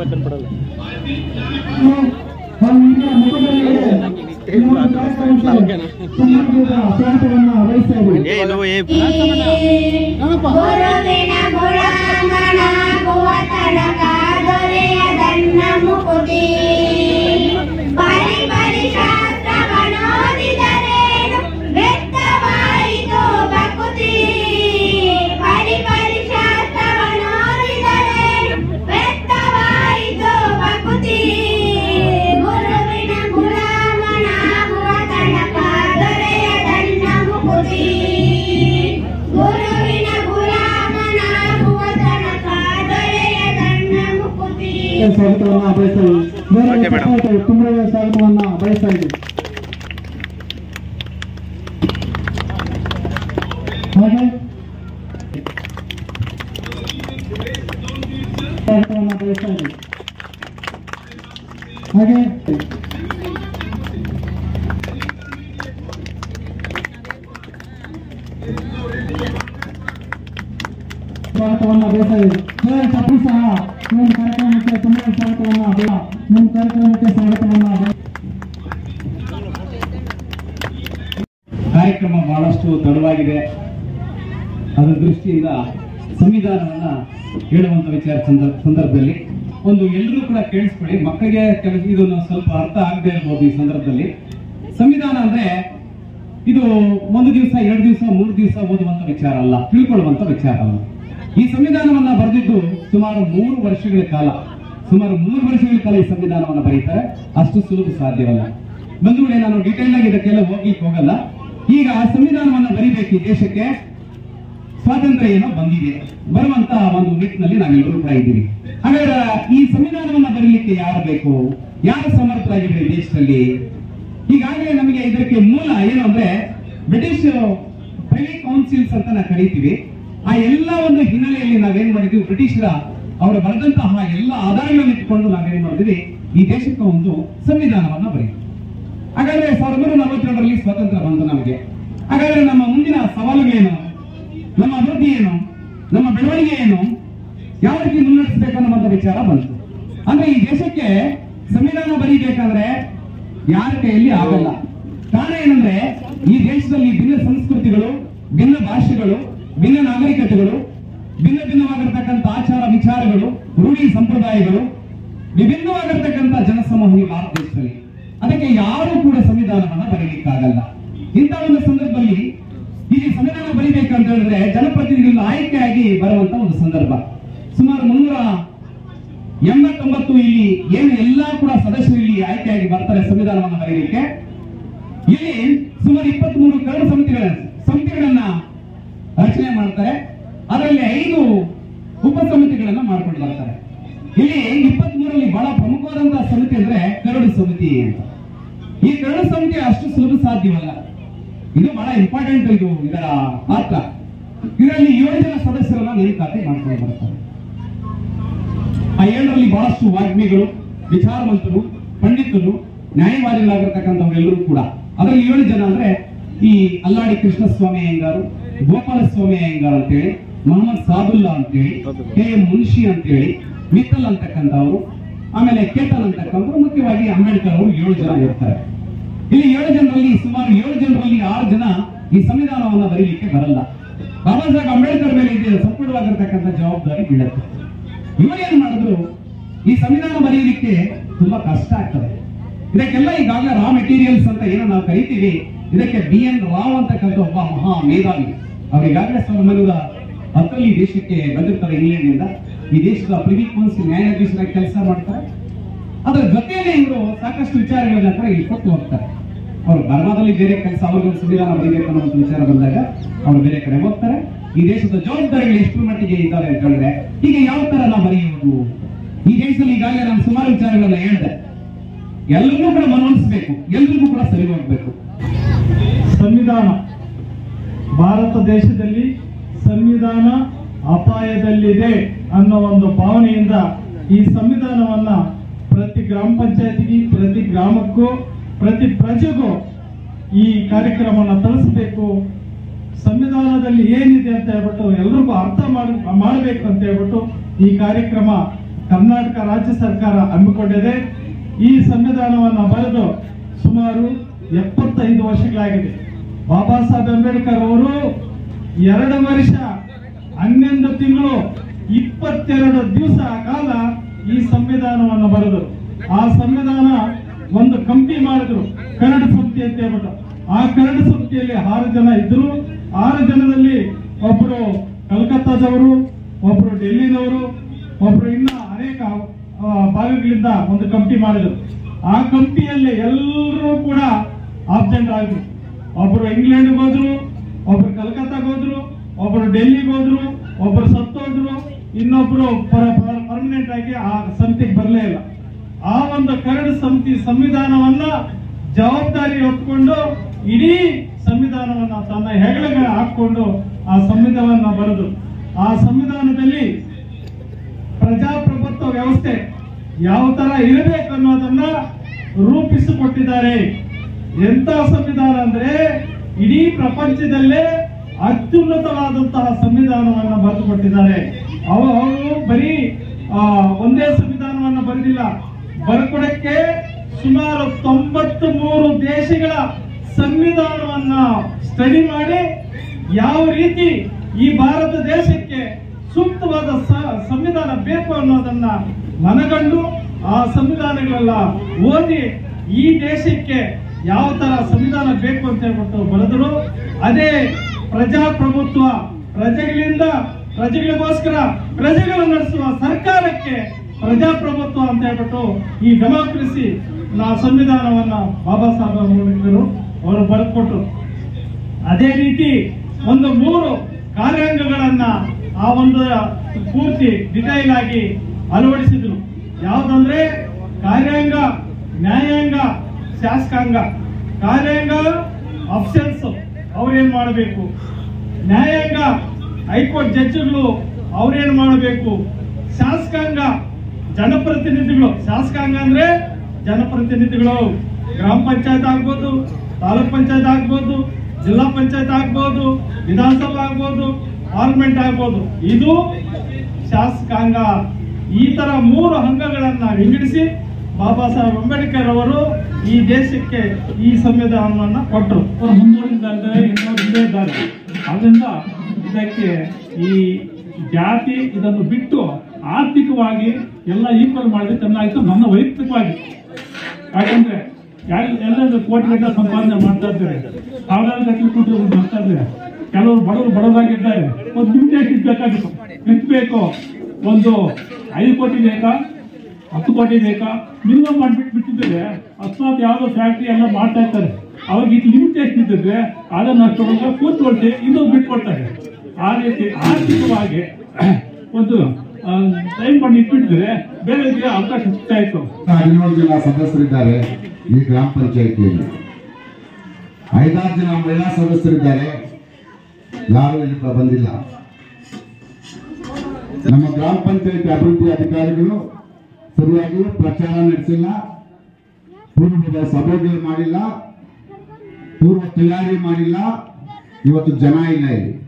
ಕನ್ಪಡಲ್ಲ ಏ ಇಲ್ವೋ ಏ ಗುರುವಿನ ಗುಲಾಮನಾಗುವ ತನಕ ದೊರೆಯದನ್ನ ಮುಕುತಿ ಬರಿ ಬರಿ ಶಾಸ್ತ್ರವನೋದಿದರೇನು ವ್ಯಕ್ತವಾಯಿತು ಭಕುತಿ ಬರಿ ಬರಿ ಶಾಸ್ತ್ರವನೋದಿದರೇನು ವ್ಯಕ್ತವಾಯಿತು ಭಕುತಿ ಗುರುವಿನ ಗುಲಾಮನಾಗುವ ತನಕ ದೊರೆಯದನ್ನ ಮುಕುತಿ ಗುರುವಿನ ಗುಲಾಮನಾಗುವ ತನಕ ದೊರೆಯದನ್ನ ಮುಕುತಿ ಸ್ವಾಗತವನ್ನ ಬಯಸ್ತಾ Okay, madam. ಇದ್ದೀವಿ ತುಂಬ ಸ್ವಾಗತವನ್ನ ಬಯಸ್ತಾ ಇದ್ದೀವಿ ಹಾಗೆ ಸ್ವಾಗತವನ್ನ ಬಯಸ್ತಾ ಇದ್ದೀವಿ ಹಾಗೆ ಸ್ವಾಗತವನ್ನ ಬಯಸ್ತಾ ಇದ್ದೀವಿ ಹೇ, ತಪ್ಪು ಸಹ ನಿಮ್ಮ ಕಾರ್ಯಕ್ರಮಕ್ಕೆ ತುಂಬ ಸ್ವಾಗತವನ್ನ ಬಯ- ನಿಮ್ಮ ಕಾರ್ಯಕ್ರಮಕ್ಕೆ ಸ್ವಾಗತವನ್ನ ಬಯ- ಕಾರ್ಯಕ್ರಮ ಬಹಳಷ್ಟು ತಡವಾಗಿದೆ ಅದರ ದೃಷ್ಟಿಯಿಂದ ಸಂವಿಧಾನವನ್ನ ಹೇಳುವಂತ ವಿಚಾರ ಸಂದರ್ಭ- ಸಂದರ್ಭದಲ್ಲಿ ಒಂದು ಎಲ್ಲರೂ ಕೂಡ ಕೇಳಿಸ್ಕೊಳ್ಳಿ ಮಕ್ಕಳಿಗೆ ಕೆಲಸ ಇದನ್ನು ಸ್ವಲ್ಪ ಅರ್ಥ ಆಗದೆ ಇರ್ಬೋದು ಈ ಸಂದರ್ಭದಲ್ಲಿ ಸಂವಿಧಾನ ಅಂದ್ರೆ ಇದು ಒಂದು ದಿವಸ ಎರಡು ದಿವಸ ಮೂರು ದಿವಸ ಓದುವಂತ ವಿಚಾರ ಅಲ್ಲ ತಿಳ್ಕೊಳ್ಳುವಂತ ವಿಚಾರ ಅಲ್ಲ ಈ ಸಂವಿಧಾನವನ್ನ ಬರೆದಿದ್ದು ಸುಮಾರು ಮೂರು ವರ್ಷಗಳ ಕಾಲ ಸುಮಾರು ಮೂರು ವರ್ಷಗಳ ಕಾಲ ಈ ಸಂವಿಧಾನವನ್ನ ಬರೀತಾರೆ ಅಷ್ಟು ಸುಲಭ ಸಾಧ್ಯವಲ್ಲ ಬಂಧುಗಳೇ ನಾನು ಡೀಟೇಲ್ ಆಗಿ ಇದಕ್ಕೆಲ್ಲ ಹೋಗ್ಲಿಕ್ಕೆ ಹೋಗಲ್ಲ ಈಗ ಆ ಸಂವಿಧಾನವನ್ನ ಬರೀಬೇಕು ಈ ದೇಶಕ್ಕೆ ಸ್ವಾತಂತ್ರ್ಯ ಏನೋ ಬಂದಿದೆ ಬರುವಂತ ಒಂದು ನಿಟ್ಟಿನಲ್ಲಿ ನಾವೆಲ್ಲರೂ ಕೂಡ ಇದ್ದೀವಿ ಹಾಗಾದ್ರೆ ಈ ಸಂವಿಧಾನವನ್ನ ಬರೀಲಿಕ್ಕೆ ಯಾರು ಬೇಕು ಯಾರು ಸಮರ್ಥರಾಗಿದ್ದಾರೆ ಈ ದೇಶದಲ್ಲಿ ಈಗಾಗಲೇ ನಮಗೆ ಇದಕ್ಕೆ ಮೂಲ ಏನು ಅಂದ್ರೆ ಬ್ರಿಟಿಷ್ ಪ್ರೈವೇಟ್ ಕೌನ್ಸಿಲ್ಸ್ ಅಂತ ನಾವು ಕರೀತೀವಿ ಆ ಎಲ್ಲ ಒಂದು ಹಿನ್ನೆಲೆಯಲ್ಲಿ ನಾವೇನ್ ಮಾಡಿದ್ವಿ ಬ್ರಿಟಿಷರ ಅವರು ಬರೆದಂತಹ ಎಲ್ಲ ಆಧಾರಗಳನ್ನು ಇಟ್ಕೊಂಡು ನಾವೇನ್ ಮಾಡಿದ್ವಿ ಈ ದೇಶಕ್ಕೆ ಒಂದು ಸಂವಿಧಾನವನ್ನ ಬರೀತೀವಿ ಹಾಗಾದ್ರೆ ಸಾವಿರದ ಒಂಬೈನೂರ ನಲವತ್ತೆರಡರಲ್ಲಿ ಸ್ವಾತಂತ್ರ್ಯ ಬಂತು ನಮಗೆ ಹಾಗಾದ್ರೆ ನಮ್ಮ ಮುಂದಿನ ಸವಾಲುಗಳೇನು ನಮ್ಮ ಅಭಿವೃದ್ಧಿ ಏನು ನಮ್ಮ ಬೆಳವಣಿಗೆ ಏನು ಯಾವ ರೀತಿ ಮುನ್ನಡೆಸಬೇಕು ಅನ್ನುವಂಥ ವಿಚಾರ ಬಂತು ಅಂದ್ರೆ ಈ ದೇಶಕ್ಕೆ ಸಂವಿಧಾನ ಬರೀಬೇಕಾದ್ರೆ ಯಾರ ಕೈಯಲ್ಲಿ ಆಗಲ್ಲ ಕಾರಣ ಏನಂದ್ರೆ ಈ ದೇಶದಲ್ಲಿ ಭಿನ್ನ ಸಂಸ್ಕೃತಿಗಳು ಭಿನ್ನ ಭಾಷೆಗಳು ಭಿನ್ನ ನಾಗರಿಕತೆಗಳು ಭಿನ್ನ ಭಿನ್ನವಾಗಿರ್ತಕ್ಕಂಥ ಆಚಾರ ವಿಚಾರಗಳು ರೂಢಿ ಸಂಪ್ರದಾಯಗಳು ವಿಭಿನ್ನವಾಗಿರ್ತಕ್ಕಂಥ ಜನಸಮೂಹ ಈ ಭಾರತ ದೇಶದಲ್ಲಿ ಅದಕ್ಕೆ ಯಾರು ಕೂಡ ಸಂವಿಧಾನವನ್ನ ಬರೀಲಿಕ್ಕಾಗಲ್ಲ ಇಂಥ ಒಂದು ಸಂದರ್ಭದಲ್ಲಿ ಈ ಸಂವಿಧಾನ ಬರೀಬೇಕಂತ ಹೇಳಿದ್ರೆ ಜನಪ್ರತಿನಿಧಿಗಳು ಆಯ್ಕೆಯಾಗಿ ಬರುವಂತ ಒಂದು ಸಂದರ್ಭ ಸುಮಾರು ಮುನ್ನೂರ ಎಂಬತ್ತೊಂಬತ್ತು ಇಲ್ಲಿ ಏನು ಎಲ್ಲಾ ಕೂಡ ಸದಸ್ಯರು ಇಲ್ಲಿ ಆಯ್ಕೆಯಾಗಿ ಬರ್ತಾರೆ ಸಂವಿಧಾನವನ್ನ ಬರೀಲಿಕ್ಕೆ ಇಲ್ಲಿ ಸುಮಾರು ಇಪ್ಪತ್ತ್ ಮೂರು ಕರಡು ಸಮಿತಿಗಳ ಸಮಿತಿಗಳನ್ನ ರಚನೆ ಮಾಡ್ತಾರೆ ಅದರಲ್ಲಿ ಐದು ಉಪ ಸಮಿತಿಗಳನ್ನ ಮಾಡ್ಕೊಂಡು ಬರ್ತಾರೆ ಇಲ್ಲಿ ಇಪ್ಪತ್ತ್ ಮೂರಲ್ಲಿ ಬಹಳ ಪ್ರಮುಖವಾದಂತಹ ಸಮಿತಿ ಅಂದ್ರೆ ಕರಡು ಸಮಿತಿ ಅಂತ ಈ ಕರಡು ಸಮಿತಿ ಅಷ್ಟು ಸುಲಭ ಸಾಧ್ಯವಲ್ಲ ಇದು ಬಹಳ ಇಂಪಾರ್ಟೆಂಟ್ ಇದು ಇದರ ಪಾತ್ರ ಇದರಲ್ಲಿ ಏಳು ಜನ ಸದಸ್ಯರನ್ನ ನೇಮಕಾತಿ ಮಾಡ್ಕೊಂಡು ಬರ್ತಾರೆ ಆ ಏಳರಲ್ಲಿ ಬಹಳಷ್ಟು ವಾಗ್ಮಿಗಳು ವಿಚಾರವಂತರು ಪಂಡಿತರು ನ್ಯಾಯವಾದಿಗಳಾಗಿರ್ತಕ್ಕಂಥವ್ರೆಲ್ಲರೂ ಕೂಡ ಅದರಲ್ಲಿ ಏಳು ಜನ ಅಂದ್ರೆ ಈ ಅಲ್ಲಾಡಿ ಕೃಷ್ಣಸ್ವಾಮಿ ಅಯ್ಯಂಗಾರು ಗೋಪಾಲ ಸ್ವಾಮಿ ಅಯ್ಯಂಗಾರ್ ಅಂತೇಳಿ ಮೊಹಮ್ಮದ್ ಸಾದುಲ್ಲಾ ಅಂತೇಳಿ ಕೆ ಎಂ ಮುನ್ಷಿ ಅಂತೇಳಿ ಮಿತ್ತಲ್ ಅಂತಕ್ಕಂಥವ್ರು ಆಮೇಲೆ ಕೇತನ್ ಅಂತಕ್ಕಂಥವ್ರು ಮುಖ್ಯವಾಗಿ ಅಂಬೇಡ್ಕರ್ ಅವರು ಏಳು ಜನ ಇರ್ತಾರೆ ಇಲ್ಲಿ ಏಳು ಜನರಲ್ಲಿ ಸುಮಾರು ಏಳು ಜನರಲ್ಲಿ ಆರು ಜನ ಈ ಸಂವಿಧಾನವನ್ನ ಬರೀಲಿಕ್ಕೆ ಬರಲ್ಲ ಬಾಬಾ ಸಾಹೇಬ್ ಅಂಬೇಡ್ಕರ್ ಮೇಲೆ ಇದೆ ಸಂಪೂರ್ಣವಾಗಿರ್ತಕ್ಕಂಥ ಜವಾಬ್ದಾರಿ ಬೀಳುತ್ತೆ ಇವರು ಏನ್ ಮಾಡಿದ್ರು ಈ ಸಂವಿಧಾನ ಬರೆಯಲಿಕ್ಕೆ ತುಂಬಾ ಕಷ್ಟ ಆಗ್ತದೆ ಇದಕ್ಕೆಲ್ಲ ಈಗಾಗಲೇ ರಾ ಮೆಟೀರಿಯಲ್ಸ್ ಅಂತ ಏನೋ ನಾವು ಕರಿತೀವಿ ಇದಕ್ಕೆ ಬಿ ಎನ್ ರಾವ್ ಅಂತಕ್ಕಂಥ ಒಬ್ಬ ಮಹಾ ಮೇಧಾವಿ ಅವ್ರು ಈಗಾಗಲೇ ಸಾವಿರದ ಒಂಬೈನೂರ ಹತ್ತರಲ್ಲಿ ಈ ದೇಶಕ್ಕೆ ಬಂದಿರ್ತಾರೆ ಇಂಗ್ಲೆಂಡ್ನಿಂದ ಈ ದೇಶದ ಪ್ರಿವಿ ಕೌನ್ಸಿಲ್ ನ್ಯಾಯಾಧೀಶರಾಗಿ ಕೆಲಸ ಮಾಡ್ತಾರೆ ಅದರ ಜೊತೆಯಲ್ಲಿ ಇವರು ಸಾಕಷ್ಟು ವಿಚಾರಗಳನ್ನ ಕೂಡ ಇಲ್ಲಿ ಕೊಟ್ಟು ಹೋಗ್ತಾರೆ ಅವರು ಬರ್ಮಾದಲ್ಲಿ ಬೇರೆ ಕೆಲಸ ಅವ್ರಿಗೆ ಒಂದು ಸಂವಿಧಾನ ಬರೀಬೇಕು ಅನ್ನೋ ಒಂದು ವಿಚಾರ ಬಂದಾಗ ಅವರು ಬೇರೆ ಕಡೆ ಹೋಗ್ತಾರೆ ಈ ದೇಶದ ಜವಾಬ್ದಾರಿಗಳು ಎಷ್ಟು ಮಟ್ಟಿಗೆ ಇದ್ದಾವೆ ಅಂತ ಹೇಳಿದ್ರೆ ಈಗ ಯಾವ ತರ ನಾವು ಬರೆಯುವುದು ಈ ದೇಶದಲ್ಲಿ ಈಗಾಗಲೇ ನಾನು ಸುಮಾರು ವಿಚಾರಗಳನ್ನ ಹೇಳಿದೆ ಎಲ್ಲರಿಗೂ ಕೂಡ ಮನವೊಲಿಸಬೇಕು ಎಲ್ರಿಗೂ ಕೂಡ ಸರಿ ಹೋಗ್ಬೇಕು ಸಂವಿಧಾನ ಭಾರತ ದೇಶದಲ್ಲಿ ಸಂವಿಧಾನ ಅಪಾಯದಲ್ಲಿದೆ ಅನ್ನೋ ಒಂದು ಭಾವನೆಯಿಂದ ಈ ಸಂವಿಧಾನವನ್ನ ಪ್ರತಿ ಗ್ರಾಮ ಪಂಚಾಯತಿಗೆ ಪ್ರತಿ ಗ್ರಾಮಕ್ಕೂ ಪ್ರತಿ ಪ್ರಜೆಗೂ ಈ ಕಾರ್ಯಕ್ರಮನ ತಳಿಸ್ಬೇಕು ಸಂವಿಧಾನದಲ್ಲಿ ಏನಿದೆ ಅಂತ ಹೇಳ್ಬಿಟ್ಟು ಎಲ್ರಿಗೂ ಅರ್ಥ ಮಾಡ್ ಮಾಡಬೇಕು ಅಂತ ಹೇಳ್ಬಿಟ್ಟು ಈ ಕಾರ್ಯಕ್ರಮ ಕರ್ನಾಟಕ ರಾಜ್ಯ ಸರ್ಕಾರ ಹಮ್ಮಿಕೊಂಡಿದೆ ಈ ಸಂವಿಧಾನವನ್ನು ಬರೆದು ಸುಮಾರು ಎಪ್ಪತ್ತೈದು ವರ್ಷಗಳಾಗಿದೆ ಬಾಬಾ ಸಾಹೇಬ್ ಅಂಬೇಡ್ಕರ್ ಅವರು ಎರಡು ವರ್ಷ ಹನ್ನೊಂದು ತಿಂಗಳು ಇಪ್ಪತ್ತೆರಡು ದಿವಸ ಕಾಲ ಈ ಸಂವಿಧಾನವನ್ನು ಬರೆದರು ಆ ಸಂವಿಧಾನ ಒಂದು ಕಂಪನಿ ಮಾಡಿದ್ರು ಕರಡು ಸಮಿತಿ ಅಂತ ಹೇಳ್ಬಿಟ್ಟು ಆ ಕರಡು ಸಮಿತಿಯಲ್ಲಿ ಆರು ಜನ ಇದ್ರು ಆರು ಜನದಲ್ಲಿ ಒಬ್ಬರು ಕಲ್ಕತ್ತಾದವರು ಒಬ್ಬರು ಡೆಲ್ಲಿನವರು ಒಬ್ರು ಇನ್ನ ಅನೇಕ ಆ, ಭಾಗಗಳಿಂದ ಒಂದು ಕಂಪನಿ ಮಾಡಿದ್ರು ಆ ಕಂಪನಿಯಲ್ಲಿ ಎಲ್ಲರೂ ಕೂಡ ಆಬ್ಸೆಂಟ್ ಆಗಿದ್ರು ಒಬ್ರು ಇಂಗ್ಲೆಂಡ್ಗೆ ಹೋದ್ರು ಒಬ್ರು ಕಲ್ಕತ್ತಾಗ ಹೋದ್ರು ಒಬ್ರು ಡೆಲ್ಲಿಗೆ ಹೋದ್ರು ಒಬ್ರು ಸತ್ತೋದ್ರು ಇನ್ನೊಬ್ರು ಪರ್ಮನೆಂಟ್ ಆಗಿ ಆ ಸಮಿತಿಗೆ ಬರಲೇ ಇಲ್ಲ ಆ ಒಂದು ಕರಡು ಸಮಿತಿ ಸಂವಿಧಾನವನ್ನ ಜವಾಬ್ದಾರಿ ಹೊತ್ಕೊಂಡು ಇಡೀ ಸಂವಿಧಾನವನ್ನ ತನ್ನ ಹೆಗಲಿಗೆ ಹಾಕೊಂಡು ಆ ಸಂವಿಧಾನವನ್ನ ಬರೆದು ಆ ಸಂವಿಧಾನದಲ್ಲಿ ಪ್ರಜಾಪ್ರಭುತ್ವ ವ್ಯವಸ್ಥೆ ಯಾವ ತರ ಇರಬೇಕು ಅನ್ನೋದನ್ನ ರೂಪಿಸಿಕೊಟ್ಟಿದ್ದಾರೆ ಎಂತ ಸಂವಿಧಾನ ಅಂದ್ರೆ ಇಡೀ ಪ್ರಪಂಚದಲ್ಲೇ ಅತ್ಯುನ್ನತವಾದಂತಹ ಸಂವಿಧಾನವನ್ನ ಬರೆದುಕೊಟ್ಟಿದ್ದಾರೆ ಅವ ಅವರು ಬರೀ ಆ, ಒಂದೇ ಸಂವಿಧಾನವನ್ನ ಬರೆದಿಲ್ಲ ಬರ್ಕೊಡಕ್ಕೆ ಸುಮಾರು ತೊಂಬತ್ತು ಮೂರು ದೇಶಗಳ ಸಂವಿಧಾನವನ್ನ ಸ್ಟಡಿ ಮಾಡಿ ಯಾವ ರೀತಿ ಈ ಭಾರತ ದೇಶಕ್ಕೆ ಸೂಕ್ತವಾದ ಸ- ಸಂವಿಧಾನ ಬೇಕು ಅನ್ನೋದನ್ನ ಮನಗಂಡು ಆ ಸಂವಿಧಾನಗಳೆಲ್ಲ ಓದಿ ಈ ದೇಶಕ್ಕೆ ಯಾವ ತರ ಸಂವಿಧಾನ ಬೇಕು ಅಂತ ಹೇಳ್ಬಿಟ್ಟು ಬರೆದರು ಅದೇ ಪ್ರಜಾಪ್ರಭುತ್ವ ಪ್ರಜೆಗಳಿಂದ ಪ್ರಜೆಗಳಿಗೋಸ್ಕರ ಪ್ರಜೆಗಳು ನಡೆಸುವ ಸರ್ಕಾರಕ್ಕೆ ಪ್ರಜಾಪ್ರಭುತ್ವ ಅಂತ ಹೇಳ್ಬಿಟ್ಟು ಈ ಡೆಮಾಕ್ರಸಿ ನಾ ಸಂವಿಧಾನವನ್ನ ಬಾಬಾ ಸಾಹೇಬ್ ಅಂಬೇಡ್ಕರ್ ಅವರು ಬರೆದುಕೊಟ್ರು ಅದೇ ರೀತಿ ಒಂದು ಮೂರು ಕಾರ್ಯಾಂಗಗಳನ್ನ ಆ ಒಂದು ಪೂರ್ತಿ ಡಿಟೈಲ್ ಆಗಿ ಅಳವಡಿಸಿದ್ರು ಯಾವ್ದಂದ್ರೆ ಕಾರ್ಯಾಂಗ ನ್ಯಾಯಾಂಗ ಶಾಸಕಾಂಗ ಕಾರ್ಯಾಂಗ ಅಫ್ಸೆನ್ಸ್ ಅವ್ರೇನ್ ಮಾಡಬೇಕು ನ್ಯಾಯಾಂಗ ಹೈಕೋರ್ಟ್ ಜಡ್ಜ್ಗಳು ಅವ್ರೇನ್ ಮಾಡಬೇಕು ಶಾಸಕಾಂಗ ಜನಪ್ರತಿನಿಧಿಗಳು ಶಾಸಕಾಂಗ ಅಂದ್ರೆ ಜನಪ್ರತಿನಿಧಿಗಳು ಗ್ರಾಮ ಪಂಚಾಯತ್ ಆಗ್ಬೋದು ತಾಲೂಕ್ ಪಂಚಾಯತ್ ಆಗ್ಬೋದು ಜಿಲ್ಲಾ ಪಂಚಾಯತ್ ಆಗ್ಬೋದು ವಿಧಾನಸಭಾ ಆಗ್ಬೋದು ಪಾರ್ಲಿಮೆಂಟ್ ಆಗ್ಬೋದು ಇದು ಶಾಸಕಾಂಗ ಈ ತರ ಮೂರು ಅಂಗಗಳನ್ನ ವಿಂಗಡಿಸಿ ಬಾಬಾ ಸಾಹೇಬ್ ಅಂಬೇಡ್ಕರ್ ಅವರು ಈ ದೇಶಕ್ಕೆ ಈ ಸಂವಿಧಾನವನ್ನ ಕೊಟ್ಟರು ಮುಂದುವರಿದ್ದಾರೆ ಇನ್ನೊಂದು ಹಿಂದೆ ಇದ್ದಾರೆ ಅದರಿಂದ ಇದಕ್ಕೆ ಈ ಜಾತಿ ಇದನ್ನು ಬಿಟ್ಟು ಆರ್ಥಿಕವಾಗಿ ಎಲ್ಲ ಈಕ್ವಲ್ ಮಾಡಿದ್ರೆ ಚೆನ್ನಾಗಿತ್ತು ನನ್ನ ವೈಯಕ್ತಿಕವಾಗಿ ಯಾಕಂದ್ರೆ ಯಾರು ಎಲ್ಲರೂ ಕೋಟಿ ಗಟ್ಟಲೆ ಸಂಪಾದನೆ ಮಾಡ್ತಾ ಇದ್ದಾರೆ ಸಾವಿರಾರು ಗಟ್ಟಲೆ ಕೋಟಿ ಮಾಡ್ತಾ ಇದ್ದಾರೆ ಕೆಲವರು ಬಡವರು ಬಡವರಾಗಿದ್ದಾರೆ ಒಂದು ಲಿಮಿಟೇಷನ್ ಬೇಕಾಗಿತ್ತು ಎಷ್ಟು ಬೇಕು ಒಂದು ಐದು ಕೋಟಿ ಬೇಕಾ ಹತ್ತು ಕೋಟಿ ಬೇಕಾ ಮಿನಿಮಮ್ ಮಾಡ್ಬಿಟ್ಟು ಬಿಟ್ಟಿದ್ರೆ ಅಕಸ್ಮಾತ್ ಯಾವುದೋ ಫ್ಯಾಕ್ಟ್ರಿ ಎಲ್ಲ ಮಾಡ್ತಾ ಇರ್ತಾರೆ ಅವಾಗ ಇದು ಲಿಮಿಟೇಷನ್ ಇದ್ದಿದ್ರೆ ಅದನ್ನ ಅಷ್ಟೊಳಗೆ ಕೂತ್ಕೊಳ್ಸಿ ಇನ್ನೊಂದು ಬಿಟ್ಕೊಡ್ತಾರೆ ಆ ರೀತಿ ಆರ್ಥಿಕವಾಗಿ ಒಂದು ಟೈಮ್ ಮಾಡಿ ಇಟ್ಬಿಟ್ಟಿದ್ರೆ ಬೇರೆಯವರಿಗೆ ಅವಕಾಶ ಸಿಗ್ತಾ ಇತ್ತು ಹದಿನೇಳು ಜನ ಸದಸ್ಯರಿದ್ದಾರೆ ಈ ಗ್ರಾಮ ಪಂಚಾಯಿತಿಯಲ್ಲಿ ಐದಾರು ಜನ ಮಹಿಳಾ ಸದಸ್ಯರಿದ್ದಾರೆ ಯಾರು ಇಲ್ಲಿ ಬ- ಬಂದಿಲ್ಲ ನಮ್ಮ ಗ್ರಾಮ ಪಂಚಾಯತಿ ಅಭಿವೃದ್ಧಿ ಅಧಿಕಾರಿಗಳು ಸರಿಯಾಗಿ ಪ್ರಚಾರ ನಡೆಸಿಲ್ಲ ಪೂರ್ವದ ಸಭೆಗಳು ಮಾಡಿಲ್ಲ ಪೂರ್ವ ತಯಾರಿ ಮಾಡಿಲ್ಲ ಇವತ್ತು ಜನ ಇಲ್ಲ ಇಲ್ಲಿ